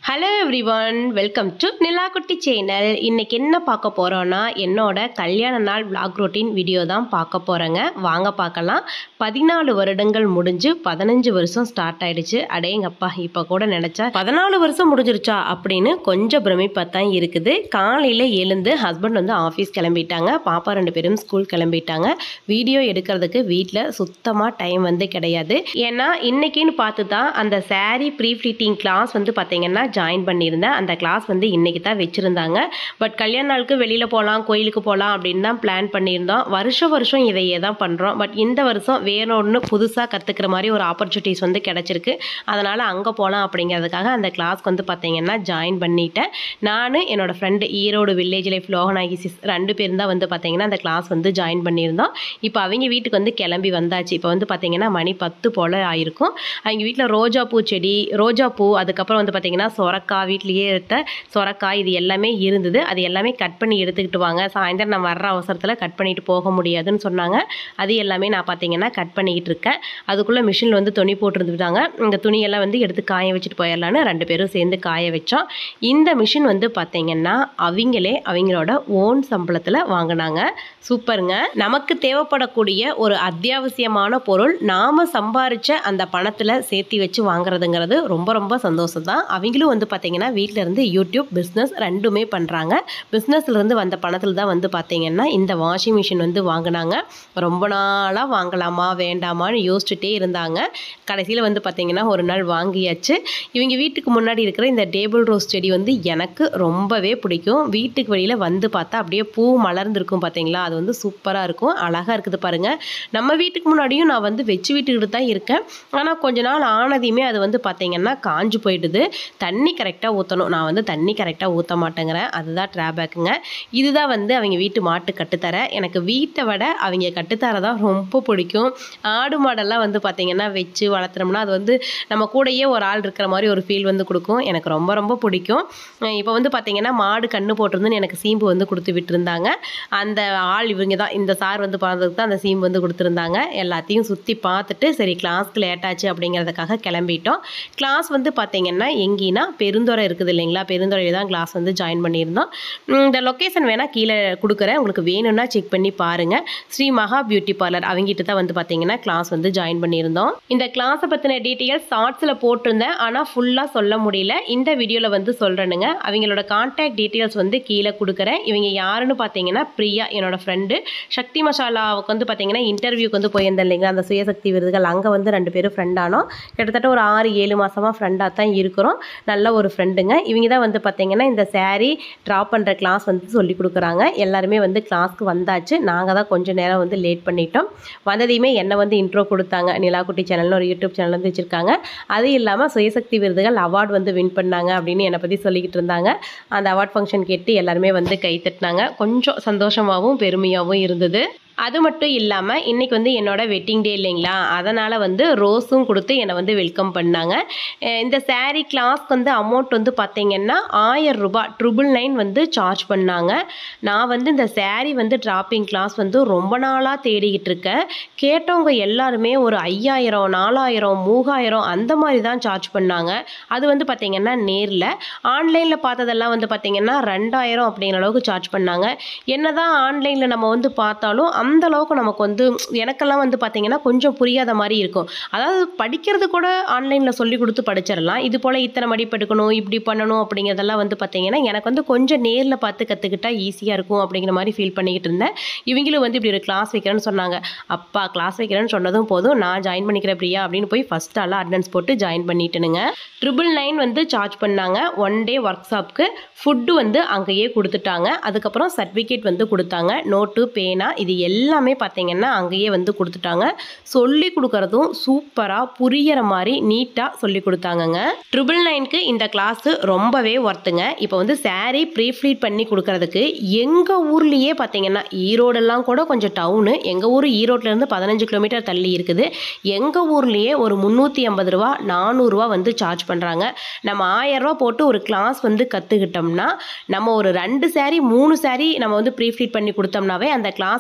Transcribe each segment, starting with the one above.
hello everyone welcome to Nilakutti channel இன்னைக்கு என்ன பார்க்க போகிறோன்னா என்னோட கல்யாண நாள் vlog ரொட்டீன் வீடியோ தான் பார்க்க போகிறேங்க வாங்க பார்க்கலாம் பதினாலு வருடங்கள் முடிஞ்சு பதினஞ்சு வருஷம் ஸ்டார்ட் ஆயிடுச்சு அடேங்கப்பா இப்போ கூட நினச்சா பதினாலு வருஷம் முடிஞ்சிருச்சா அப்படின்னு கொஞ்சம் பிரமிப்பாக தான் இருக்குது காலையில் எழுந்து ஹஸ்பண்ட் வந்து ஆஃபீஸ் கிளம்பிட்டாங்க பாப்பா ரெண்டு பேரும் ஸ்கூல் கிளம்பிட்டாங்க வீடியோ எடுக்கிறதுக்கு வீட்டில் சுத்தமாக டைம் வந்து கிடையாது ஏன்னா இன்னைக்குன்னு பார்த்து தான் அந்த saree ப்ரீ ஃபிட்டிங் கிளாஸ் வந்து பார்த்தீங்கன்னா ஜாயின் பண்ணியிருந்தேன் அந்த கிளாஸ் வந்து இன்னைக்கு தான் வச்சுருந்தாங்க பட் கல்யாண நாளுக்கு வெளியில் போகலாம் கோயிலுக்கு போகலாம் அப்படின்னு தான் பிளான் பண்ணியிருந்தோம் வருஷம் வருஷம் இதையே தான் பண்ணுறோம் பட் இந்த வருஷம் வேற ஒன்று புதுசாக கற்றுக்கிற மாதிரி ஒரு ஆப்பர்ச்சுனிட்டிஸ் வந்து கிடச்சிருக்கு அதனால் அங்கே போகலாம் அப்படிங்கிறதுக்காக அந்த கிளாஸ்க்கு வந்து பார்த்தீங்கன்னா ஜாயின் பண்ணிட்டேன் நான் என்னோட friend Erode village life Loganayaki sis ரெண்டு பேரும் தான் வந்து பார்த்தீங்கன்னா அந்த கிளாஸ் வந்து ஜாயின் பண்ணியிருந்தோம் இப்போ அவங்க வீட்டுக்கு வந்து கிளம்பி வந்தாச்சு இப்போ வந்து பார்த்தீங்கன்னா மணி பத்து போல் ஆயிருக்கும் அவங்க வீட்டில் ரோஜா பூ செடி ரோஜா பூ அதுக்கப்புறம் வந்து பார்த்தீங்கன்னா சொரக்காய் வீட்லேயே எடுத்த சொரக்காய் இது எல்லாமே இருந்தது அது எல்லாமே கட் பண்ணி எடுத்துக்கிட்டு வாங்க சாயந்தரம் நான் வர்ற அவசரத்தில் கட் பண்ணிட்டு போக முடியாதுன்னு சொன்னாங்க அது எல்லாமே நான் பார்த்தீங்கன்னா கட் பண்ணிக்கிட்டு இருக்கேன் அதுக்குள்ளே மிஷினில் வந்து துணி போட்டுருந்துட்டாங்க இந்த துணியெல்லாம் வந்து எடுத்து காய வச்சுட்டு போயிடலான்னு ரெண்டு பேரும் சேர்ந்து காய வச்சோம் இந்த மிஷின் வந்து பார்த்தீங்கன்னா அவங்களே அவங்களோட ஓன் சம்பளத்தில் வாங்கினாங்க சூப்பருங்க நமக்கு தேவைப்படக்கூடிய ஒரு அத்தியாவசியமான பொருள் நாம் சம்பாரித்த அந்த பணத்தில் சேர்த்தி வச்சு வாங்குறதுங்கிறது ரொம்ப ரொம்ப சந்தோஷம் தான் அவங்களும் வந்து பார்த்தீங்கன்னா வீட்டில் இருந்து யூடியூப் பிஸ்னஸ் ரெண்டுமே பண்ணுறாங்க பிஸ்னஸ்லேருந்து வந்த பணத்தில் தான் வந்து பார்த்தீங்கன்னா இந்த வாஷிங் மிஷின் வந்து வாங்கினாங்க ரொம்ப நாளாக வாங்கலாமா வேண்டாமான்னு யோசிச்சுட்டே இருந்தாங்க கடைசியில் வந்து பார்த்தீங்கன்னா ஒரு நாள் வாங்கியாச்சு இவங்க வீட்டுக்கு முன்னாடி இருக்கிற இந்த டேபிள் ரோஸ் செடி வந்து எனக்கு ரொம்பவே பிடிக்கும் வீட்டுக்கு வெளியில் வந்து பார்த்தா அப்படியே பூ மலர்ந்துருக்கும் பார்த்தீங்களா அது வந்து சூப்பராக இருக்கும் அழகாக இருக்குது பாருங்கள் நம்ம வீட்டுக்கு முன்னாடியும் நான் வந்து வச்சு வீட்டுக்கிட்டு தான் இருக்கேன் ஆனால் கொஞ்ச நாள் ஆனதையுமே அது வந்து பார்த்தீங்கன்னா காஞ்சு போயிடுது தண்ணி கரெக்டாக ஊற்றணும் நான் வந்து தண்ணி கரெக்டாக ஊற்ற மாட்டேங்கிறேன் அதுதான் ட்ராபேக்குங்க இதுதான் வந்து அவங்க வீட்டு மாட்டு கட்டுத்தர எனக்கு வீட்டை விட அவங்க கட்டுத்தர தான் ரொம்ப பிடிக்கும் ஆடு மாடெல்லாம் வந்து பார்த்தீங்கன்னா வச்சு வளர்த்துனோம்னா அது வந்து நம்ம கூடயே ஒரு ஆள் இருக்கிற மாதிரி ஒரு ஃபீல் வந்து கொடுக்கும் எனக்கு ரொம்ப ரொம்ப பிடிக்கும் இப்போ வந்து பார்த்தீங்கன்னா மாடு கண்ணு போட்டிருந்துன்னு எனக்கு சீம்பு வந்து கொடுத்து விட்டுருந்தாங்க அந்த ஆள் இவங்க தான் இந்த சார் வந்து பார்த்ததுக்கு தான் அந்த சீம்பு வந்து கொடுத்துருந்தாங்க எல்லாத்தையும் சுற்றி பார்த்துட்டு சரி கிளாஸ்க்கு லேட்டாச்சு அப்படிங்கிறதுக்காக கிளம்பிட்டோம் கிளாஸ் வந்து பார்த்தீங்கன்னா எங்கேனா பெருந்துறை இருக்குது இல்லைங்களா பெருந்துறையில் தான் கிளாஸ் வந்து ஜாயின் பண்ணியிருந்தோம் உம், இந்த லொக்கேஷன் வேணால் கீழே கொடுக்குறேன் உங்களுக்கு வேணும்னா செக் பண்ணி பாருங்கள் ஸ்ரீ மகா பியூட்டி பார்லர் அவங்ககிட்ட தான் வந்து பார்த்தீங்கன்னா கிளாஸ் வந்து ஜாயின் பண்ணியிருந்தோம் இந்த கிளாஸை பற்றின டீட்டெயில்ஸ் ஷார்ட்ஸில் போட்டிருந்தேன் ஆனால் ஃபுல்லாக சொல்ல முடியல இந்த வீடியோவில் வந்து சொல்கிறேனுங்க அவங்களோட கான்டாக்ட் டீட்டெயில்ஸ் வந்து கீழே கொடுக்குறேன் இவங்க யாருன்னு பார்த்தீங்கன்னா பிரியா என்னோட ஃப்ரெண்டு சக்தி மசாலாவுக்கு வந்து பார்த்தீங்கன்னா இன்டர்வியூக்கு வந்து போயிருந்தேன் இல்லைங்களா அந்த சுயசக்தி விருதுகள் அங்கே வந்து ரெண்டு பேரும் ஃப்ரெண்ட் ஆனோம் கிட்டத்தட்ட ஒரு ஆறு ஏழு மாதமாக ஃப்ரெண்டாக தான் இருக்கிறோம் நல்ல ஒரு ஃப்ரெண்டுங்க இவங்க தான் வந்து பார்த்தீங்கன்னா இந்த saree ட்ராப் பண்ணுற கிளாஸ் வந்து சொல்லி கொடுக்குறாங்க எல்லாருமே வந்து கிளாஸ்க்கு வந்தாச்சு நாங்கள் தான் கொஞ்சம் நேரம் வந்து லேட் பண்ணிட்டோம் வந்ததையுமே என்னை வந்து இன்ட்ரோ கொடுத்தாங்க நிலாக்குட்டி சேனல்னு ஒரு யூடியூப் சேனல் வந்து வச்சுருக்காங்க அது இல்லாமல் சுயசக்தி விருதுகள் அவார்டு வந்து வின் பண்ணாங்க அப்படின்னு என்னை பற்றி சொல்லிக்கிட்டு இருந்தாங்க அந்த அவார்ட் ஃபங்க்ஷன் கேட்டு எல்லாருமே வந்து கை தட்டினாங்க கொஞ்சம் சந்தோஷமாகவும் பெருமையாகவும் இருந்தது அது மட்டும் இல்லாமல் இன்றைக்கி வந்து என்னோட வெட்டிங் டே இல்லைங்களா அதனால் வந்து ரோஸும் கொடுத்து என்னை வந்து வெல்கம் பண்ணாங்க அஹ் இந்த saree கிளாஸ்க்கு வந்து அமௌண்ட் வந்து பார்த்தீங்கன்னா ஆயிரம் ரூபாய் ட்ரிபிள் நைன் வந்து சார்ஜ் பண்ணாங்க நான் வந்து இந்த saree வந்து ட்ராப்பிங் கிளாஸ் வந்து ரொம்ப நாளாக தேடிக்கிட்டு இருக்கேன் கேட்டவங்க எல்லாருமே ஒரு ஐயாயிரம் நாலாயிரம் மூவாயிரம் அந்த மாதிரி தான் சார்ஜ் பண்ணாங்க அது வந்து பார்த்தீங்கன்னா நேரில் ஆன்லைனில் பார்த்ததெல்லாம் வந்து பார்த்தீங்கன்னா ரெண்டாயிரம் அப்படிங்கிற அளவுக்கு சார்ஜ் பண்ணாங்க என்னதான் ஆன்லைனில் நம்ம வந்து பார்த்தாலும் அந்த அளவுக்கு நமக்கு வந்து எனக்கெல்லாம் வந்து பார்த்தீங்கன்னா கொஞ்சம் புரியாத மாதிரி இருக்கும் அதாவது படிக்கிறது கூட ஆன்லைனில் சொல்லி கொடுத்து படிச்சிடலாம் இது போல் இத்தனை மடிப்பு எடுக்கணும் இப்படி பண்ணணும் அப்படிங்கிறதெல்லாம் வந்து பார்த்தீங்கன்னா எனக்கு வந்து கொஞ்சம் நேரில் பார்த்து கற்றுக்கிட்டா ஈஸியாக இருக்கும் அப்படிங்கிற மாதிரி ஃபீல் பண்ணிக்கிட்டு இருந்தேன் இவங்களும் வந்து இப்படி ஒரு கிளாஸ் வைக்கிறேன்னு சொன்னாங்க அப்பா கிளாஸ் வைக்கிறேன்னு சொன்னதும் போதும் நான் ஜாயின் பண்ணிக்கிறேன் பிரியா அப்படின்னு போய் ஃபஸ்ட் ஆளாக அட்டனன்ஸ் போட்டு ஜாயின் பண்ணிட்டேனுங்க ட்ரிபிள் நைன் வந்து சார்ஜ் பண்ணாங்க ஒன் டே ஒர்க் ஷாப்க்கு ஃபுட்டு வந்து அங்கேயே கொடுத்துட்டாங்க அதுக்கப்புறம் சர்டிஃபிகேட் வந்து கொடுத்தாங்க நோட்டு பேனா இது எல்லாமே பார்த்தீங்கன்னா அங்கேயே வந்து கொடுத்துட்டாங்க சொல்லி கொடுக்குறதும் சூப்பராக புரியற மாதிரி நீட்டாக சொல்லி கொடுத்தாங்கங்க ட்ரிபிள் நைனுக்கு இந்த கிளாஸு ரொம்பவே ஒர்த்துங்க இப்போ வந்து saree ப்ரீஃப்ளீட் பண்ணி கொடுக்கறதுக்கு எங்கள் ஊர்லேயே பார்த்தீங்கன்னா ஈரோடெல்லாம் கூட கொஞ்சம் டவுனு எங்கள் ஊர் ஈரோட்லேருந்து பதினஞ்சு கிலோமீட்டர் தள்ளி இருக்குது எங்கள் ஊர்லேயே ஒரு முந்நூற்றி ஐம்பது ரூபா நானூறுரூவா வந்து சார்ஜ் பண்ணுறாங்க நம்ம ஆயரூவா போட்டு ஒரு கிளாஸ் வந்து கற்றுக்கிட்டோம்னா நம்ம ஒரு ரெண்டு saree மூணு saree நம்ம வந்து ப்ரீஃப்ளீட் பண்ணி கொடுத்தோம்னாவே அந்த கிளாஸ் கற்றுக்கிட்டது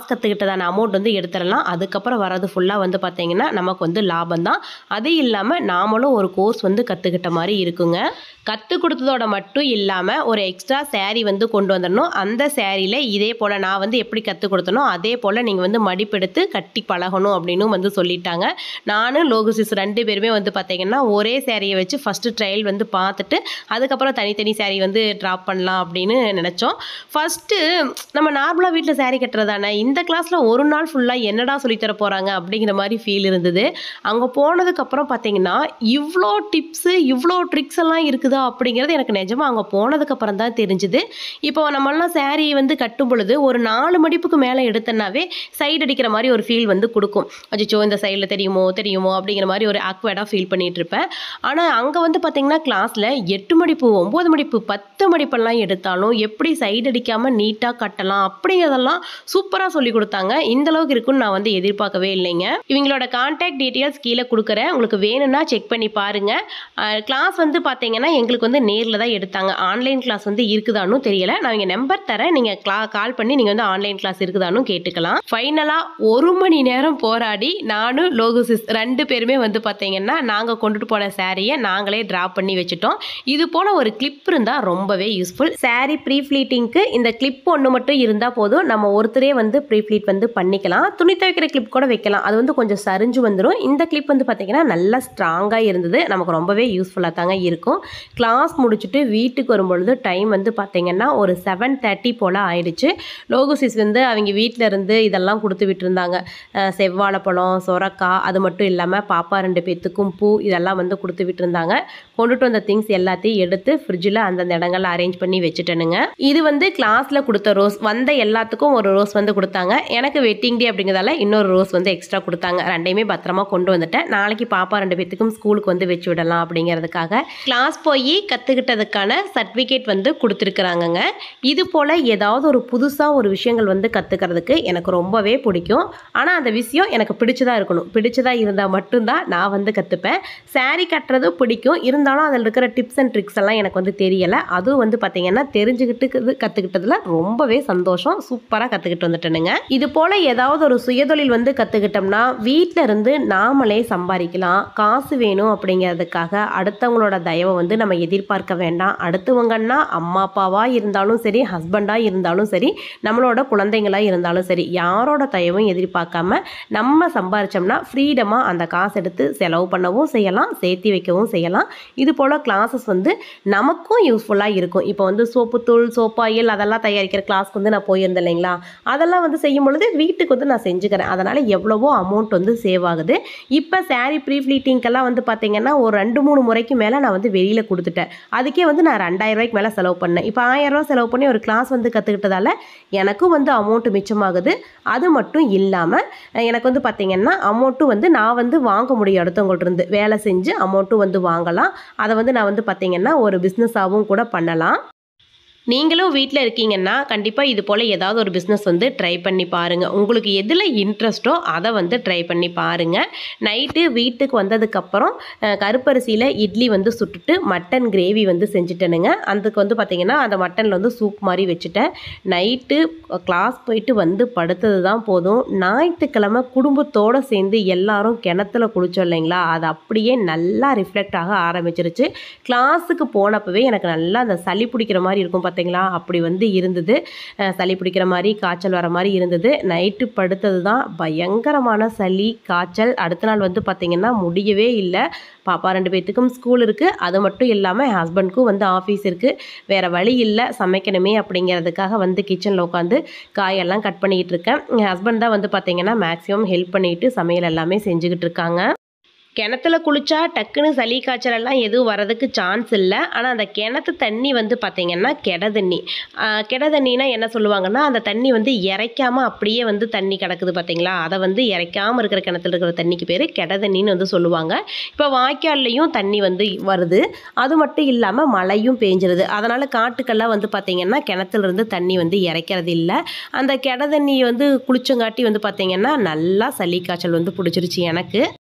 கட்டுறதான அமௌண்ட் வந்து எடுத்துடலாம் அதுக்கப்புறம் வர்றது ஃபுல்லாக வந்து பார்த்தீங்கன்னா நமக்கு வந்து லாபம் தான் அது இல்லாமல் நாமளும் ஒரு கோர்ஸ் வந்து கற்றுக்கிட்ட மாதிரி இருக்குங்க கற்றுக் கொடுத்ததோட மட்டும் இல்லாமல் ஒரு எக்ஸ்ட்ரா saree வந்து கொண்டு வந்துடணும் அந்த சேரீயில் இதே போல் நான் வந்து எப்படி கற்றுக் கொடுத்தனோ அதே போல் நீங்கள் வந்து மடிப்பெடுத்து கட்டி பழகணும் அப்படின்னு வந்து சொல்லிட்டாங்க நானும் லோகுசிஸ் ரெண்டு பேருமே வந்து பார்த்தீங்கன்னா ஒரே சேரீயை வச்சு ஃபஸ்ட்டு ட்ரையல் வந்து பார்த்துட்டு அதுக்கப்புறம் தனித்தனி saree வந்து ட்ராப் பண்ணலாம் அப்படின்னு நினச்சோம் ஃபஸ்ட்டு நம்ம நார்மலாக வீட்டில் saree கட்டுறதானே இந்த கிளாஸில் ஒரு நாள் ஃபுல்லாக என்னடா சொல்லித்தர போகிறாங்க அப்படிங்கிற மாதிரி ஃபீல் இருந்தது அங்கே போனதுக்கப்புறம் பார்த்தீங்கன்னா இவ்வளோ டிப்ஸு இவ்வளோ ட்ரிக்ஸ் எல்லாம் இருக்குதா அப்படிங்கிறது எனக்கு நிஜமாக அங்கே போனதுக்கப்புறம் தான் தெரிஞ்சுது இப்போ நம்மளாம் saree வந்து கட்டும் பொழுது ஒரு நாலு மடிப்புக்கு மேலே எடுத்தனாவே சைடு அடிக்கிற மாதிரி ஒரு ஃபீல் வந்து கொடுக்கும் அச்சோ இந்த சைடில் தெரியுமோ தெரியுமோ அப்படிங்கிற மாதிரி ஒரு ஆக்வர்டாக ஃபீல் பண்ணிட்டு இருப்பேன் ஆனால் அங்கே வந்து பார்த்தீங்கன்னா கிளாஸில் எட்டு மடிப்பு ஒம்பது மடிப்பு பத்து மடிப்பெல்லாம் எடுத்தாலும் எப்படி சைடு அடிக்காமல் நீட்டாக கட்டலாம் அப்படிங்கிறதெல்லாம் சூப்பராக சொல்லி கொடுத்தாங்க இந்த அளவுக்கு இருக்குன்னு நான் வந்து எதிர்பார்க்கவே இல்லைங்க இவங்களோட கான்டாக்ட் டீட்டெயில்ஸ் கீழே கொடுக்குறேன் உங்களுக்கு வேணும்னா செக் பண்ணி பாருங்கள் கிளாஸ் வந்து பார்த்தீங்கன்னா எங்களுக்கு வந்து நேரில் தான் எடுத்தாங்க ஆன்லைன் கிளாஸ் வந்து இருக்குதான்னு தெரியல நான் இங்கே நம்பர் தரேன் நீங்கள் கிளா கால் பண்ணி நீங்கள் வந்து ஆன்லைன் கிளாஸ் இருக்குதான்னு கேட்டுக்கலாம் ஃபைனலாக ஒரு மணி நேரம் போராடி நானும் லோகுசிஸ் ரெண்டு பேருமே வந்து பார்த்தீங்கன்னா நாங்கள் கொண்டுட்டு போன சாரியை நாங்களே ட்ராப் பண்ணி வச்சுட்டோம் இது போல் ஒரு கிளிப் இருந்தால் ரொம்பவே யூஸ்ஃபுல் saree ப்ரீ ஃப்ளீட்டிங்க்கு இந்த கிளிப் ஒன்று மட்டும் இருந்தால் போதும் நம்ம ஒருத்தரே வந்து ப்ரீ ஃப்ளீட் வந்து பண்ணிக்கலாம் துணி துவைக்கிற கிளிப் கூட வைக்கலாம் அது வந்து கொஞ்சம் சரிஞ்சு வந்துடும் இந்த கிளிப் வந்து பார்த்தீங்கன்னா நல்லா ஸ்ட்ராங்காக இருந்தது நமக்கு ரொம்பவே யூஸ்ஃபுல்லாக தாங்க இருக்கும் கிளாஸ் முடிச்சுட்டு வீட்டுக்கு வரும்பொழுது டைம் வந்து பார்த்தீங்கன்னா ஒரு செவன் தேர்ட்டி போல் ஆயிடுச்சு லோகோசிஸ் வந்து அவங்க வீட்டில் இருந்து இதெல்லாம் கொடுத்து விட்டுருந்தாங்க அஹ் செவ்வாழைப்பழம் சொரக்காய் அது மட்டும் இல்லாமல் பாப்பா ரெண்டு பேத்துக்கும் பூ இதெல்லாம் வந்து கொடுத்து விட்டுருந்தாங்க கொண்டுட்டு வந்த திங்ஸ் எல்லாத்தையும் எடுத்து ஃப்ரிட்ஜில் அந்தந்த இடங்கள்ல அரேஞ்ச் பண்ணி வச்சுட்டேனுங்க இது வந்து கிளாஸில் கொடுத்த ரோஸ் வந்த எல்லாத்துக்கும் ஒரு ரோஸ் வந்து கொடுத்தாங்க எனக்கு வெட்டிங் டே அப்படிங்கிறதால இன்னொரு ரோஸ் வந்து எக்ஸ்ட்ரா கொடுத்தாங்க ரெண்டையுமே பத்திரமா கொண்டு வந்துட்டேன் நாளைக்கு பாப்பா ரெண்டு பேத்துக்கும் ஸ்கூலுக்கு வந்து வச்சு விடலாம் அப்படிங்கிறதுக்காக கிளாஸ் போய் கற்றுக்கிட்டதுக்கான சர்டிஃபிகேட் வந்து கொடுத்துருக்குறாங்கங்க இது போல் ஏதாவது ஒரு புதுசாக ஒரு விஷயங்கள் வந்து கற்றுக்கிறதுக்கு எனக்கு ரொம்பவே பிடிக்கும் ஆனால் அந்த விஷயம் எனக்கு பிடிச்சதா இருக்கணும் பிடிச்சதா இருந்தால் மட்டும்தான் நான் வந்து கற்றுப்பேன் saree கட்டுறது பிடிக்கும் இருந்தாலும் அதில் இருக்கிற டிப்ஸ் அண்ட் ட்ரிக்ஸ் எல்லாம் எனக்கு வந்து தெரியலை அதுவும் வந்து பார்த்தீங்கன்னா தெரிஞ்சுக்கிட்டு கற்றுக்கிட்டதுல ரொம்பவே சந்தோஷம் சூப்பராக கற்றுக்கிட்டு வந்துட்டேனுங்க இது போல் ஏதாவது ஒரு சுயதொழில் வந்து கற்றுக்கிட்டோம்னா வீட்டில் இருந்து நாமளே சம்பாதிக்கலாம் காசு வேணும் அப்படிங்கிறதுக்காக அடுத்தவங்களோட தயவை வந்து நம்ம எதிர்பார்க்க வேண்டாம் அடுத்தவங்கன்னா அம்மா அப்பாவாக இருந்தாலும் சரி ஹஸ்பண்டாக இருந்தாலும் சரி நம்மளோட குழந்தைங்களாக இருந்தாலும் சரி யாரோட தயவும் எதிர்பார்க்காம நம்ம சம்பாரிச்சோம்னா ஃப்ரீடமாக அந்த காசு எடுத்து செலவு பண்ணவும் செய்யலாம் சேர்த்தி வைக்கவும் செய்யலாம் இது போல் கிளாஸஸ் வந்து நமக்கும் யூஸ்ஃபுல்லாக இருக்கும் இப்போ வந்து சோப்புத்தூள் சோப்பாயில் அதெல்லாம் தயாரிக்கிற கிளாஸ்க்கு வந்து நான் போயிருந்தேன் இல்லைங்களா அதெல்லாம் வந்து செய்யும் பொழுது வீட்டுக்கு வந்து நான் செஞ்சுக்கிறேன் அதனால் எவ்வளவோ அமௌண்ட் வந்து சேவ் ஆகுது இப்போ saree ப்ரீ ஃப்ளீட்டிங்கெல்லாம் வந்து பார்த்தீங்கன்னா ஒரு ரெண்டு மூணு முறைக்கு மேலே நான் வந்து வெளியில் கொடுத்துட்டேன் அதுக்கே வந்து நான் ரெண்டாயிரம் ரூபாய்க்கு மேலே செலவு பண்ணேன் இப்போ ஆயிரம் ரூபாய் செலவு பண்ணி ஒரு கிளாஸ் வந்து கற்றுக்கிட்டதால எனக்கும் வந்து அமௌண்ட் மிச்சமாகுது அது மட்டும் இல்லாமல் எனக்கு வந்து பார்த்தீங்கன்னா அமௌண்ட்டும் வந்து நான் வந்து வாங்க முடியும் அடுத்தவங்கள்ட்ட இருந்து வேலை செஞ்சு அமௌண்ட்டும் வந்து வாங்கலாம் அதை வந்து நான் வந்து பார்த்தீங்கன்னா ஒரு பிஸ்னஸாகவும் கூட பண்ணலாம் நீங்களும் வீட்டில் இருக்கீங்கன்னா கண்டிப்பாக இது போல் ஏதாவது ஒரு பிஸ்னஸ் வந்து ட்ரை பண்ணி பாருங்கள் உங்களுக்கு எதில் இன்ட்ரெஸ்ட்டோ அதை வந்து ட்ரை பண்ணி பாருங்கள் நைட்டு வீட்டுக்கு வந்ததுக்கப்புறம் அஹ், கருப்பரிசியில் இட்லி வந்து சுட்டுட்டு மட்டன் கிரேவி வந்து செஞ்சுட்டேனுங்க அதுக்கு வந்து பார்த்திங்கன்னா அந்த மட்டனில் வந்து சூப் மாதிரி வச்சுட்டேன் நைட்டு கிளாஸ் போயிட்டு வந்து படுத்தது தான் போதும் ஞாயிற்றுக்கிழமை குடும்பத்தோடு சேர்ந்து எல்லாரும் கிணத்துல குளிச்சோம் இல்லைங்களா அது அப்படியே நல்லா ரிஃப்ளெக்ட் ஆக ஆரம்பிச்சிருச்சு கிளாஸுக்கு போனப்பவே எனக்கு நல்லா அந்த சளி பிடிக்கிற மாதிரி இருக்கும் பார்த்தீங்களா அப்படி வந்து இருந்தது அஹ் சளி பிடிக்கிற மாதிரி காய்ச்சல் வர மாதிரி இருந்தது நைட்டு படுத்தது தான் பயங்கரமான சளி காய்ச்சல் அடுத்த நாள் வந்து பார்த்திங்கன்னா முடியவே இல்லை பாப்பா ரெண்டு பேர்த்துக்கும் ஸ்கூல் இருக்குது அது மட்டும் இல்லாமல் என் ஹஸ்பண்ட்க்கும் வந்து ஆஃபீஸ் இருக்குது வேறு வழி இல்லை சமைக்கணுமே அப்படிங்கிறதுக்காக வந்து கிச்சனில் உட்காந்து காயெல்லாம் கட் பண்ணிக்கிட்டு இருக்கேன் என் ஹஸ்பண்ட் தான் வந்து பார்த்திங்கன்னா மேக்ஸிமம் ஹெல்ப் பண்ணிட்டு சமையல் எல்லாமே செஞ்சுக்கிட்டு இருக்காங்க கிணத்துல குளிச்சா டக்குன்னு சளி காய்ச்சல் எல்லாம் எதுவும் வரதுக்கு சான்ஸ் இல்லை ஆனால் அந்த கிணத்து தண்ணி வந்து பார்த்திங்கன்னா கெட தண்ணி ஆஹ் கெட தண்ணினா என்ன சொல்லுவாங்கன்னா அந்த தண்ணி வந்து இறைக்காம அப்படியே வந்து தண்ணி கிடக்குது பார்த்தீங்களா அதை வந்து இறைக்காம இருக்கிற கிணத்துல இருக்கிற தண்ணிக்கு பேர் கெட தண்ணின்னு வந்து சொல்லுவாங்க இப்போ வாய்க்கால்லையும் தண்ணி வந்து வருது அது மட்டும் இல்லாமல் மழையும் பேஞ்சிருது அதனால் காட்டுக்கெல்லாம் வந்து பார்த்திங்கன்னா கிணத்துல இருந்து தண்ணி வந்து இறைக்கிறது இல்லை அந்த கெட தண்ணி வந்து குளிச்சங்காட்டி வந்து பார்த்திங்கன்னா நல்லா சளி காய்ச்சல் வந்து பிடிச்சிருச்சு எனக்கு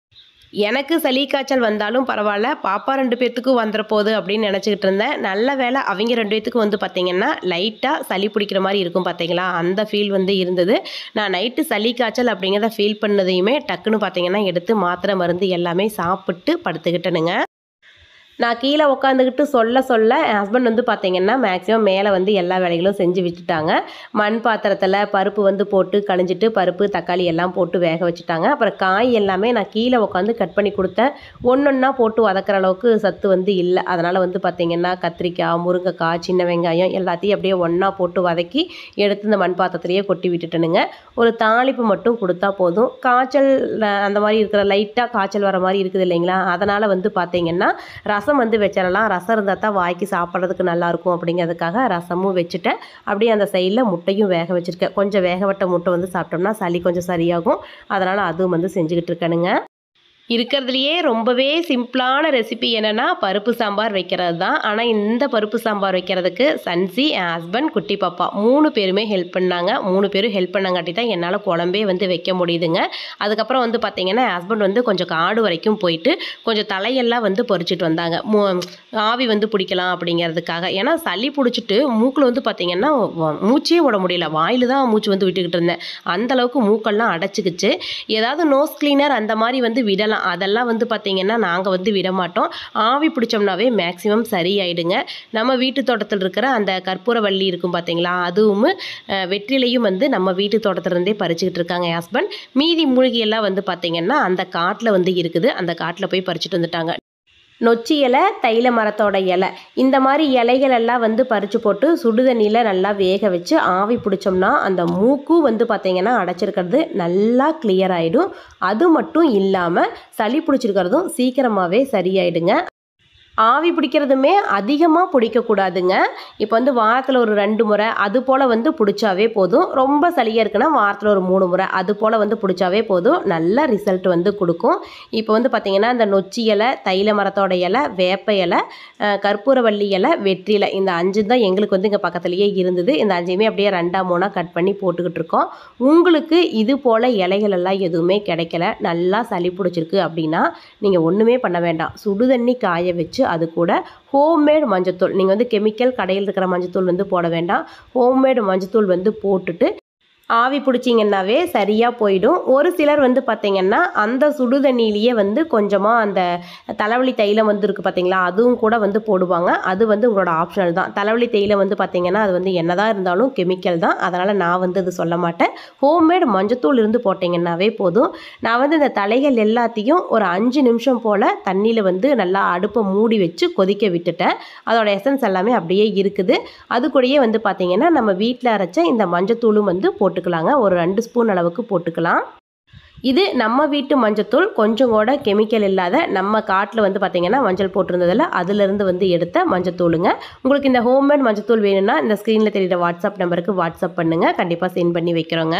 எனக்கு சளி காய்ச்சல் வந்தாலும் பரவாயில்ல பாப்பா ரெண்டு பேர்த்துக்கும் வந்துட போகுது அப்படின்னு நினச்சிக்கிட்டு இருந்தேன் நல்ல வேளை அவங்க ரெண்டு பேர்த்துக்கு வந்து பார்த்திங்கன்னா லைட்டாக சளி பிடிக்கிற மாதிரி இருக்கும் பார்த்தீங்களா அந்த ஃபீல் வந்து இருந்தது நான் நைட்டு சளி காய்ச்சல் அப்படிங்கிறத ஃபீல் பண்ணதையுமே டக்குன்னு பார்த்தீங்கன்னா எடுத்து மாத்திரை மருந்து எல்லாமே சாப்பிட்டு படுத்துக்கிட்டேனுங்க நான் கீழே உட்காந்துக்கிட்டு சொல்ல சொல்ல என் ஹஸ்பண்ட் வந்து பார்த்தீங்கன்னா மேக்ஸிமம் மேலே வந்து எல்லா வேலைகளும் செஞ்சு வச்சுட்டாங்க மண் பாத்திரத்தில் பருப்பு வந்து போட்டு கழிஞ்சிட்டு பருப்பு தக்காளி எல்லாம் போட்டு வேக வச்சுட்டாங்க அப்புறம் காய் எல்லாமே நான் கீழே உட்காந்து கட் பண்ணி கொடுத்தேன் ஒன்றொன்னா போட்டு வதக்குற அளவுக்கு சத்து வந்து இல்லை அதனால் வந்து பார்த்தீங்கன்னா கத்திரிக்காய் முருங்கைக்காய் சின்ன வெங்காயம் எல்லாத்தையும் அப்படியே ஒன்றா போட்டு வதக்கி எடுத்து இந்த மண் பாத்திரத்துலேயே கொட்டி விட்டுட்டேனுங்க ஒரு தாளிப்பு மட்டும் கொடுத்தா போதும் காய்ச்சல் அஹ், அந்த மாதிரி இருக்கிற லைட்டாக காய்ச்சல் வர மாதிரி இருக்குது இல்லைங்களா அதனால் வந்து பார்த்தீங்கன்னா ரசம் வந்து வச்சிடலாம் ரசம் இருந்தால் தான் வாய்க்கு சாப்பிட்றதுக்கு நல்லாயிருக்கும் அப்படிங்கிறதுக்காக ரசமும் வச்சுட்டேன் அப்படியே அந்த சைடில் முட்டையும் வேக வச்சுருக்கேன் கொஞ்சம் வேகவட்ட முட்டை வந்து சாப்பிட்டோம்னா சளி கொஞ்சம் சரியாகும் அதனால் அதுவும் வந்து செஞ்சுக்கிட்டு இருக்கேனுங்க இருக்கிறதுலையே ரொம்பவே சிம்பிளான ரெசிபி என்னென்னா பருப்பு சாம்பார் வைக்கிறது தான் ஆனால் இந்த பருப்பு சாம்பார் வைக்கிறதுக்கு சன்சி என் ஹஸ்பண்ட் குட்டி பாப்பா மூணு பேருமே ஹெல்ப் பண்ணாங்க மூணு பேரும் ஹெல்ப் பண்ணங்காட்டி தான் என்னால் குழம்பே வந்து வைக்க முடியுதுங்க அதுக்கப்புறம் வந்து பார்த்தீங்கன்னா என் ஹஸ்பண்ட் வந்து கொஞ்சம் காடு வரைக்கும் போயிட்டு கொஞ்சம் தலையெல்லாம் வந்து பறிச்சிட்டு வந்தாங்க மூ ஆவி வந்து பிடிக்கலாம் அப்படிங்கிறதுக்காக ஏன்னா சளி பிடிச்சிட்டு மூக்கில் வந்து பார்த்தீங்கன்னா வ- மூச்சே விட முடியல வாயில் தான் மூச்சு வந்து விட்டுக்கிட்டு இருந்தேன் அந்த அளவுக்கு மூக்கெல்லாம் அடைச்சிக்கிச்சு ஏதாவது நோஸ் கிளீனர் அந்த மாதிரி வந்து விடலாம் அதெல்லாம் வந்து பார்த்தீங்கன்னா நாங்கள் வந்து விட மாட்டோம் ஆவி பிடிச்சோம்னாவே மேக்ஸிமம் சரியாயிடுங்க நம்ம வீட்டு தோட்டத்தில் இருக்கிற அந்த கற்பூரவள்ளி இருக்கும் பார்த்தீங்களா அதுவும் அஹ், வெற்றிலையும் வந்து நம்ம வீட்டு தோட்டத்திலேருந்தே பறிச்சுக்கிட்டு இருக்காங்க என் ஹஸ்பண்ட் மீதி மூலிகையெல்லாம் வந்து பார்த்தீங்கன்னா அந்த காட்டில் வந்து இருக்குது அந்த காட்டில் போய் பறிச்சுட்டு வந்துட்டாங்க நொச்சி இலை தைல மரத்தோட இலை இந்த மாதிரி இலைகள் எல்லாம் வந்து பறித்து போட்டு சுடுதண்ணியில் நல்லா வேக வச்சு ஆவி பிடிச்சோம்னா அந்த மூக்கும் வந்து பார்த்திங்கன்னா அடைச்சிருக்கிறது நல்லா கிளியர் ஆகிடும் அது மட்டும் இல்லாமல் சளி பிடிச்சிருக்கிறதும் சீக்கிரமாகவே சரியாயிடுங்க ஆவி பிடிக்கிறதுமே அதிகமாக பிடிக்கக்கூடாதுங்க இப்போ வந்து வாரத்தில் ஒரு ரெண்டு முறை அது போல் வந்து பிடிச்சாவே போதும் ரொம்ப சளியாக இருக்குன்னா வாரத்தில் ஒரு மூணு முறை அது போல் வந்து பிடிச்சாவே போதும் நல்ல ரிசல்ட் வந்து கொடுக்கும் இப்போ வந்து பார்த்திங்கன்னா இந்த நொச்சி இலை தைல மரத்தோட இலை வேப்ப இலை அஹ், கற்பூரவள்ளி இலை வெற்றிலை இந்த அஞ்சு தான் எங்களுக்கு வந்து இங்கே பக்கத்துலேயே இருந்தது இந்த அஞ்சையுமே அப்படியே ரெண்டா மூணாக கட் பண்ணி போட்டுக்கிட்டு இருக்கோம் உங்களுக்கு இது போல் இலைகள் எல்லாம் எதுவுமே கிடைக்கல நல்லா சளி பிடிச்சிருக்கு அப்படின்னா நீங்கள் ஒன்றுமே பண்ண வேண்டாம் சுடுதண்ணி காய வச்சு அது கூட ஹோம்மேட் மஞ்சத்தூள் நீங்கள் வந்து கெமிக்கல் கடையில் இருக்கிற மஞ்சத்தூள் வந்து போட வேண்டாம் ஹோம்மேட் மஞ்சத்தூள் வந்து போட்டுட்டு ஆவி பிடிச்சிங்கன்னாவே சரியாக போயிடும் ஒரு சிலர் வந்து பார்த்தீங்கன்னா அந்த சுடுதண்ணிலேயே வந்து கொஞ்சமாக அந்த தலைவலி தைலம் வந்து இருக்குது பார்த்தீங்களா அதுவும் கூட வந்து போடுவாங்க அது வந்து உங்களோட ஆப்ஷனல் தான் தலைவலி தைலம் வந்து பார்த்தீங்கன்னா அது வந்து என்னதான் இருந்தாலும் கெமிக்கல் தான் அதனால் நான் வந்து அது சொல்ல மாட்டேன் ஹோம்மேட் மஞ்சத்தூள் இருந்து போட்டிங்கன்னாவே போதும் நான் வந்து இந்த தலைகள் எல்லாத்தையும் ஒரு அஞ்சு நிமிஷம் போல் தண்ணியில் வந்து நல்லா அடுப்பை மூடி வச்சு கொதிக்க விட்டுட்டேன் அதோட எசன்ஸ் எல்லாமே அப்படியே இருக்குது அது கூடயே வந்து பார்த்திங்கன்னா நம்ம வீட்டில் அரைச்ச இந்த மஞ்சத்தூளும் வந்து போட்டுக்கலாங்க ஒரு ரெண்டு ஸ்பூன் அளவுக்கு போட்டுக்கலாம் இது நம்ம வீட்டு மஞ்சத்தூள் கொஞ்சம் கூட கெமிக்கல் இல்லாத நம்ம காட்டில் வந்து பார்த்திங்கன்னா மஞ்சள் போட்டிருந்ததில் அதுலேருந்து வந்து எடுத்த மஞ்சத்தூளுங்க உங்களுக்கு இந்த ஹோம்மேட் மஞ்சத்தூள் வேணும்னா இந்த ஸ்க்ரீனில் தெரியுற வாட்ஸ்அப் நம்பருக்கு வாட்ஸ்அப் பண்ணுங்கள் கண்டிப்பாக சென்ட் பண்ணி வைக்கிறோங்க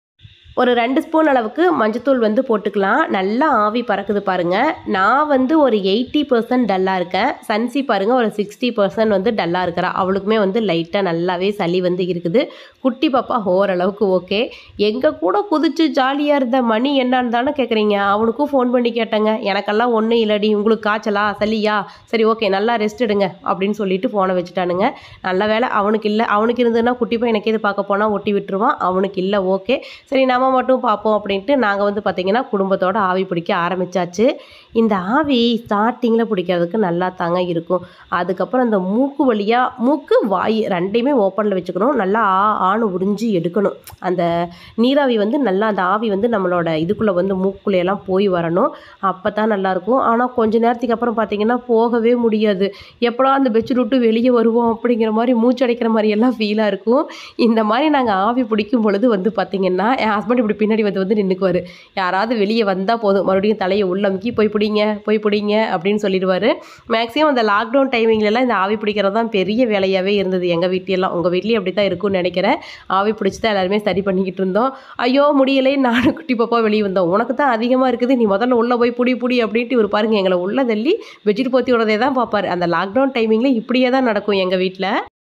ஒரு ரெண்டு ஸ்பூன் அளவுக்கு மஞ்சத்தூள் வந்து போட்டுக்கலாம் நல்லா ஆவி பறக்குது பாருங்கள் நான் வந்து ஒரு எயிட்டி பர்சன்ட் டல்லாக இருக்கேன் சன்சி பாருங்கள் ஒரு சிக்ஸ்டி பர்சன்ட் வந்து டல்லாக இருக்கிறா அவளுக்குமே வந்து லைட்டாக நல்லாவே சளி வந்து இருக்குது குட்டி பாப்பா ஓரளவுக்கு ஓகே எங்கள் கூட குதிச்சு ஜாலியாக இருந்த மணி என்னன்னு தானே கேட்குறீங்க அவனுக்கும் ஃபோன் பண்ணி கேட்டேங்க எனக்கெல்லாம் ஒன்றும் இல்லடி உங்களுக்கு காய்ச்சலா சளியா சரி ஓகே நல்லா ரெஸ்ட் எடுங்க அப்படின்னு சொல்லிட்டு ஃபோனை வச்சுட்டானுங்க நல்ல வேளை அவனுக்கு இல்லை அவனுக்கு இருந்ததுன்னா குட்டி பையனுக்கு எது பார்க்க போனால் ஒட்டி விட்டுருவான் அவனுக்கு இல்லை ஓகே சரி நம்ம மட்டும் பார்ப்போம் அப்படின்ட்டு நாங்கள் வந்து பார்த்திங்கன்னா குடும்பத்தோட ஆவி பிடிக்க ஆரம்பிச்சாச்சு இந்த ஆவி ஸ்டார்டிங்கில் பிடிக்கிறதுக்கு நல்லா தாங்க இருக்கும் அதுக்கப்புறம் அந்த மூக்கு வழியாக மூக்கு வாய் ரெண்டையுமே ஓப்பனில் வச்சுக்கணும் நல்லா ஆ ஆணு உறிஞ்சி எடுக்கணும் அந்த நீராவி வந்து நல்லா அந்த ஆவி வந்து நம்மளோட இதுக்குள்ளே வந்து மூக்குள்ளேயெல்லாம் போய் வரணும் அப்போ தான் நல்லாயிருக்கும் ஆனால் கொஞ்ச நேரத்துக்கு அப்புறம் பார்த்திங்கன்னா போகவே முடியாது எப்படா அந்த பெட்ஷீட் விட்டு வெளியே வருவோம் அப்படிங்கிற மாதிரி மூச்சடைக்கிற மாதிரி எல்லாம் ஃபீலாக இருக்கும் இந்த மாதிரி நாங்கள் ஆவி பிடிக்கும் பொழுது வந்து பார்த்திங்கன்னா என் ஹஸ்பண்ட் இப்படி பின்னாடி வந்து வந்து நின்றுக்குவார் யாராவது வெளியே வந்தால் போதும் மறுபடியும் தலையை உள்ளமுக்கி போய் பிடிங்க போய் பிடிங்க அப்படின்னு சொல்லிடுவார் மேக்ஸிமம் அந்த லாக்டவுன் டைமிங்லலாம் இந்த ஆவி பிடிக்கிறது தான் பெரிய வேலையாகவே இருந்தது எங்கள் வீட்டிலலாம் உங்கள் வீட்லேயும் அப்படி தான் இருக்கும்னு நினைக்கிறேன் ஆவி பிடிச்சி தான் எல்லாருமே சரி பண்ணிக்கிட்டு இருந்தோம் ஐயோ முடியலை நானும் குட்டி பாப்பா வெளியே வந்தோம் உனக்கு தான் அதிகமாக இருக்குது நீ முதல்ல உள்ளே போய் புடி புடி அப்படின்ட்டு இவர் பாருங்க எங்களை உள்ள தள்ளி பெட்ஷீட் போத்தி விடுறதே தான் பார்ப்பாரு அந்த லாக்டவுன் டைமிங்கில் இப்படியே தான் நடக்கும் எங்கள் வீட்டில்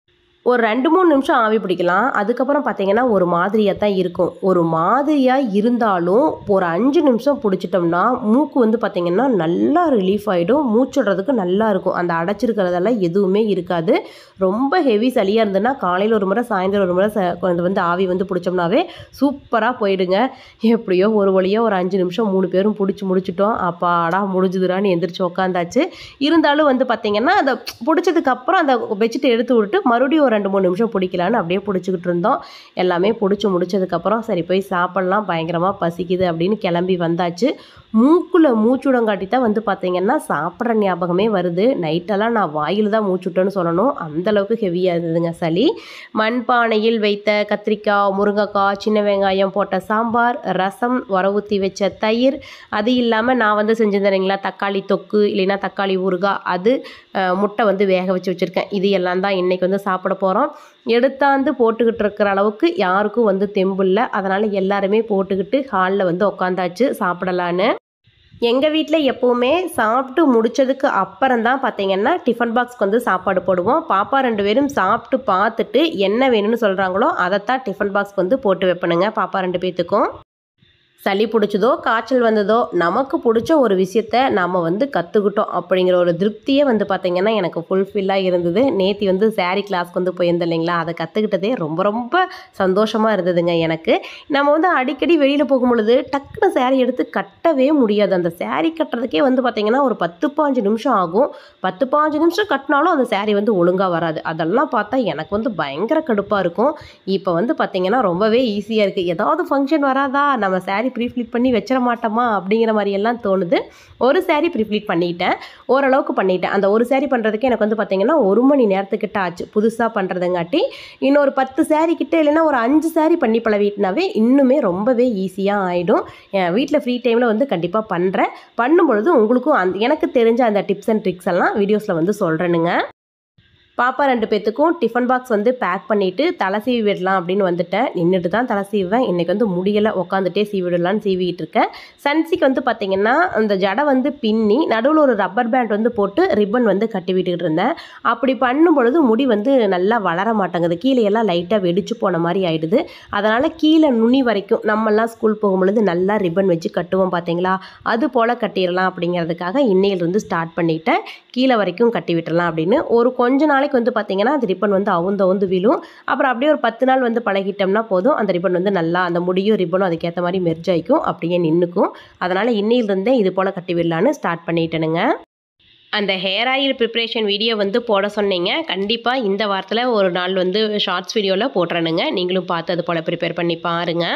ஒரு ரெண்டு மூணு நிமிஷம் ஆவி பிடிக்கலாம் அதுக்கப்புறம் பார்த்தீங்கன்னா ஒரு மாதிரியாக தான் இருக்கும் ஒரு மாதிரியாக இருந்தாலும் ஒரு அஞ்சு நிமிஷம் பிடிச்சிட்டோம்னா மூக்கு வந்து பார்த்திங்கன்னா நல்லா ரிலீஃப் ஆகிடும் மூச்சுடுறதுக்கு நல்லா இருக்கும் அந்த அடைச்சிருக்கிறதெல்லாம் எதுவுமே இருக்காது ரொம்ப ஹெவி சளியாக இருந்ததுன்னா காலையில் ஒரு முறை சாயந்தரம் ஒரு முறை ச கொஞ்சம் வந்து ஆவி வந்து பிடிச்சோம்னாவே சூப்பராக போயிடுங்க எப்படியோ ஒரு வழியாக ஒரு அஞ்சு நிமிஷம் மூணு பேரும் பிடிச்சி முடிச்சிட்டோம் அப்பாடா முடிஞ்சுதுடான்னு எந்திரிச்சு உக்காந்தாச்சு இருந்தாலும் வந்து பார்த்திங்கன்னா அதை பிடிச்சதுக்கப்புறம் அந்த பெட்ஷீட்டை எடுத்து விட்டுட்டு மறுபடியும் ஒரு ரெண்டு மூணு நிமிஷம் பிடிக்கலான்னு அப்படியே பிடிச்சிக்கிட்டு இருந்தோம் எல்லாமே பிடிச்சி முடிச்சதுக்கப்புறம் சரி போய் சாப்பிட்லாம் பயங்கரமாக பசிக்குது அப்படின்னு கிளம்பி வந்தாச்சு மூக்குல மூச்சுடங்காட்டி தான் வந்து பார்த்திங்கன்னா சாப்பிட்ற ஞாபகமே வருது நைட்டெல்லாம் நான் வாயில் தான் மூச்சுட்டேன்னு சொல்லணும் அந்தளவுக்கு ஹெவியாக இருந்ததுங்க சளி மண்பானையில் வைத்த கத்திரிக்காய் முருங்கைக்காய் சின்ன வெங்காயம் போட்ட சாம்பார் ரசம் உர ஊற்றி வச்ச தயிர் அது இல்லாமல் நான் வந்து செஞ்சிருந்தேங்களா தக்காளி தொக்கு இல்லைன்னா தக்காளி ஊறுகாய் அது அஹ், முட்டை வந்து வேக வச்சு வச்சுருக்கேன் இது எல்லாம் தான் இன்றைக்கி வந்து சாப்பிட போகிறோம் எடுத்தாந்து போட்டுக்கிட்டு இருக்கிற அளவுக்கு யாருக்கும் வந்து தெம்பு இல்லை அதனால் எல்லாருமே போட்டுக்கிட்டு ஹாலில் வந்து உக்காந்தாச்சு சாப்பிடலான்னு எங்கள் வீட்டில் எப்போவுமே சாப்பிட்டு முடிச்சதுக்கு அப்புறம் தான் பார்த்தீங்கன்னா டிஃபன் பாக்ஸ்க்கு வந்து சாப்பாடு போடுவோம் பாப்பா ரெண்டு பேரும் சாப்பிட்டு பார்த்துட்டு என்ன வேணும்னு சொல்கிறாங்களோ அதைத்தான் டிஃபன் பாக்ஸ்க்கு வந்து போட்டு வைப்பணுங்க பாப்பா ரெண்டு பேர்த்துக்கும் சளி பிடிச்சதோ காய்ச்சல் வந்ததோ நமக்கு பிடிச்ச ஒரு விஷயத்த நாம் வந்து கற்றுக்கிட்டோம் அப்படிங்கிற ஒரு திருப்தியே வந்து பார்த்திங்கன்னா எனக்கு ஃபுல்ஃபில்லாக இருந்தது நேத்தி வந்து saree கிளாஸ்க்கு வந்து போயிருந்தேன் இல்லைங்களா அதை கற்றுக்கிட்டதே ரொம்ப ரொம்ப சந்தோஷமாக இருந்ததுங்க எனக்கு நம்ம வந்து அடிக்கடி வெளியில் போகும் பொழுது டக்குன்னு saree எடுத்து கட்டவே முடியாது அந்த saree கட்டுறதுக்கே வந்து பார்த்திங்கன்னா ஒரு பத்து பாஞ்சு நிமிஷம் ஆகும் பத்து பாஞ்சு நிமிஷம் கட்டினாலும் அந்த saree வந்து ஒழுங்காக வராது அதெல்லாம் பார்த்தா எனக்கு வந்து பயங்கர கடுப்பாக இருக்கும் இப்போ வந்து பார்த்திங்கன்னா ரொம்பவே ஈஸியாக இருக்குது ஏதாவது ஃபங்க்ஷன் வராதா நம்ம saree ப்ரீஃப்ளிட் பண்ணி வச்சிட மாட்டோமா அப்படிங்கிற மாதிரி எல்லாம் தோணுது ஒரு saree ப்ரீஃப்ளிட் பண்ணிட்டேன் ஓரளவுக்கு பண்ணிட்டேன் அந்த ஒரு saree பண்ணுறதுக்கு எனக்கு வந்து பார்த்திங்கன்னா ஒரு மணி நேரத்துக்கிட்ட ஆச்சு புதுசாக பண்ணுறதுங்காட்டி இன்னொரு பத்து saree கிட்ட இல்லைன்னா ஒரு அஞ்சு saree பண்ணி பழவிட்டுனாவே இன்னுமே ரொம்பவே ஈஸியாக ஆகிடும் என் வீட்டில் ஃப்ரீ டைமில் வந்து கண்டிப்பாக பண்ணுறேன் பண்ணும் பொழுது உங்களுக்கும் அந்த எனக்கு தெரிஞ்ச அந்த டிப்ஸ் அண்ட் ட்ரிக்ஸ் எல்லாம் வீடியோஸில் வந்து சொல்கிறேனுங்க பாப்பா ரெண்டு பேத்துக்கும் டிஃபன் பாக்ஸ் வந்து பேக் பண்ணிவிட்டு தலை சீவி விடலாம் அப்படின்னு வந்துட்டேன் நின்றுட்டு தான் தலை சீவுவேன் இன்றைக்கி வந்து முடியலை உட்காந்துட்டே சீவி விடலான்னு சீவிட்டு இருக்கேன் சன்சிக்கு வந்து பார்த்திங்கன்னா அந்த ஜடை வந்து பின்னி நடுவில் ஒரு ரப்பர் பேண்ட் வந்து போட்டு ரிப்பன் வந்து கட்டி விட்டுக்கிட்டு இருந்தேன் அப்படி பண்ணும் பொழுது முடி வந்து நல்லா வளர மாட்டேங்குது கீழே எல்லாம் லைட்டாக வெடிச்சு போன மாதிரி ஆயிடுது அதனால் கீழே நுனி வரைக்கும் நம்மெல்லாம் ஸ்கூல் போகும்பொழுது நல்லா ரிப்பன் வச்சு கட்டுவோம் பார்த்தீங்களா அது போல் கட்டிடலாம் அப்படிங்கிறதுக்காக இன்னையிலிருந்து ஸ்டார்ட் பண்ணிட்டேன் கீழே வரைக்கும் கட்டி விட்டுறலாம் அப்படின்னு ஒரு கொஞ்ச நாளைக்கு வந்து பார்த்தீங்கன்னா அந்த ரிப்பன் வந்து அவுந்து அவுந்து விழும் அப்புறம் அப்படியே ஒரு பத்து நாள் வந்து பழகிட்டோம்னா போதும் அந்த ரிப்பன் வந்து நல்லா அந்த முடியும் ரிப்பனும் அதுக்கேற்ற மாதிரி மெர்ஜ் ஆயிக்கும் அப்படியே நின்றுக்கும் அதனால் இன்னையிலிருந்தே இது போல் கட்டி விடலான்னு ஸ்டார்ட் பண்ணிட்டேனுங்க அந்த ஹேர் ஆயில் ப்ரிப்ரேஷன் வீடியோ வந்து போட சொன்னீங்க கண்டிப்பாக இந்த வாரத்தில் ஒரு நாள் வந்து ஷார்ட்ஸ் வீடியோவில் போட்டுறேனுங்க நீங்களும் பார்த்து அது போல் ப்ரிப்பேர் பண்ணி பாருங்கள்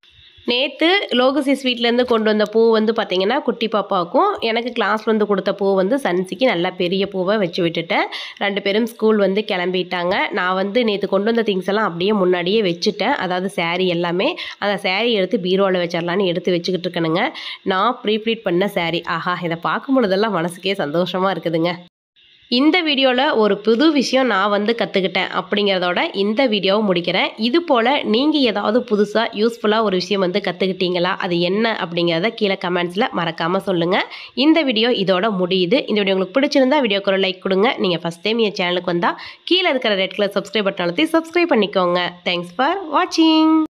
நேற்று லோகசி ஸ்வீட்லேருந்து கொண்டு வந்த பூ வந்து பார்த்திங்கன்னா குட்டி பாப்பாவுக்கும் எனக்கு கிளாஸ்ல வந்து கொடுத்த பூ வந்து சன்சிக்கு நல்லா பெரிய பூவை வச்சு விட்டுட்டேன் ரெண்டு பேரும் ஸ்கூல் வந்து கிளம்பிட்டாங்க நான் வந்து நேற்று கொண்டு வந்த திங்ஸ் எல்லாம் அப்படியே முன்னாடியே வச்சுட்டேன் அதாவது saree எல்லாமே அந்த saree எடுத்து பீரோவில் வச்சிடலான்னு எடுத்து வச்சுக்கிட்டு இருக்கணுங்க நான் ப்ரீப்ளீட் பண்ண saree ஆஹா இதை பார்க்கும் பொழுதெல்லாம் மனசுக்கே சந்தோஷமாக இருக்குதுங்க இந்த வீடியோவில் ஒரு புது விஷயம் நான் வந்து கற்றுக்கிட்டேன் அப்படிங்கிறதோட இந்த வீடியோவை முடிக்கிறேன் இது போல் நீங்கள் ஏதாவது புதுசாக யூஸ்ஃபுல்லாக ஒரு விஷயம் வந்து கற்றுக்கிட்டீங்களா அது என்ன அப்படிங்கிறத கீழே கமெண்ட்ஸில் மறக்காமல் சொல்லுங்கள் இந்த வீடியோ இதோட முடியுது இந்த வீடியோ உங்களுக்கு பிடிச்சிருந்தா வீடியோக்கு ஒரு லைக் கொடுங்க நீங்கள் ஃபஸ்ட் டைம் என் சேனலுக்கு வந்தால் கீழே இருக்கிற ரெட் கலர் சப்ஸ்கிரைப் பட்டன் அழுத்தி சப்ஸ்கிரைப் பண்ணிக்கோங்க தேங்க்ஸ் ஃபார் வாட்சிங்